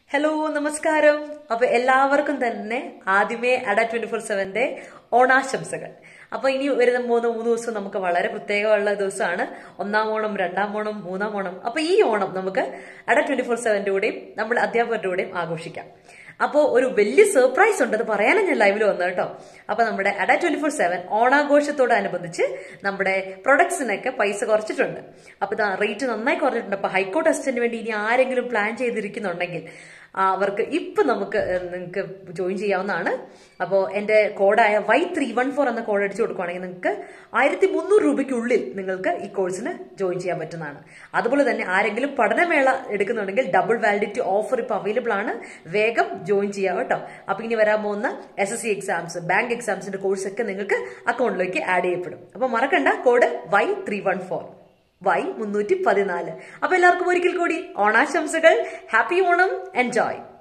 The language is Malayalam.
ഹലോ നമസ്കാരം അപ്പൊ എല്ലാവർക്കും തന്നെ ആദ്യമേ അഡ ട്വന്റി ഫോർ സെവന്റെ ഓണാശംസകൾ അപ്പൊ ഇനി വരുന്ന മൂന്ന് മൂന്ന് ദിവസം നമുക്ക് വളരെ പ്രത്യേകമുള്ള ദിവസമാണ് ഒന്നാം ഓണം രണ്ടാം ഓണം മൂന്നാം ഓണം അപ്പൊ ഈ ഓണം നമുക്ക് അഡ ട്വന്റി ഫോർ സെവന്റെ കൂടെയും നമ്മുടെ അധ്യാപകരുടെ കൂടെയും ആഘോഷിക്കാം അപ്പോൾ ഒരു വലിയ സർപ്രൈസ് ഉണ്ട് അത് പറയാനും ഞാൻ ലൈവിൽ വന്നു കേട്ടോ അപ്പൊ നമ്മുടെ അഡ ട്വന്റി ഫോർ സെവൻ ഓണാഘോഷത്തോടനുബന്ധിച്ച് നമ്മുടെ പ്രൊഡക്ട്സിനൊക്കെ പൈസ കുറച്ചിട്ടുണ്ട് അപ്പൊ ഇതാ റേറ്റ് നന്നായി കുറഞ്ഞിട്ടുണ്ട് അപ്പൊ ഹൈക്കോർട്ട് അസിസ്റ്റന്റ് വേണ്ടി ഇനി ആരെങ്കിലും പ്ലാൻ ചെയ്തിരിക്കുന്നുണ്ടെങ്കിൽ ആ, അവർക്ക് ഇപ്പൊ നമുക്ക് നിങ്ങൾക്ക് ജോയിൻ ചെയ്യാവുന്നതാണ് അപ്പോൾ എന്റെ കോഡായ വൈ ത്രീ വൺ ഫോർ എന്ന കോഡ് അടിച്ചു കൊടുക്കുവാണെങ്കിൽ നിങ്ങൾക്ക് ആയിരത്തി മുന്നൂറ് രൂപയ്ക്കുള്ളിൽ നിങ്ങൾക്ക് ഈ കോഴ്സിന് ജോയിൻ ചെയ്യാൻ പറ്റുന്നതാണ് അതുപോലെ തന്നെ ആരെങ്കിലും പഠനമേള എടുക്കുന്നുണ്ടെങ്കിൽ ഡബിൾ വാലിഡിറ്റി ഓഫർ ഇപ്പൊ അവൈലബിൾ ആണ് വേഗം ജോയിൻ ചെയ്യാം കേട്ടോ അപ്പൊ ഇനി വരാൻ പോകുന്ന S S C exams bank എക്സാംസിന്റെ കോഴ്സ് ഒക്കെ നിങ്ങൾക്ക് അക്കൗണ്ടിലേക്ക് ആഡ് ചെയ്യപ്പെടും അപ്പൊ മറക്കണ്ട code Y three one four Y മുന്നൂറ്റി പതിനാല് അപ്പൊ എല്ലാവർക്കും ഒരിക്കൽ കൂടി ഓണാശംസകൾ ഹാപ്പി ഓണം എൻജോയ്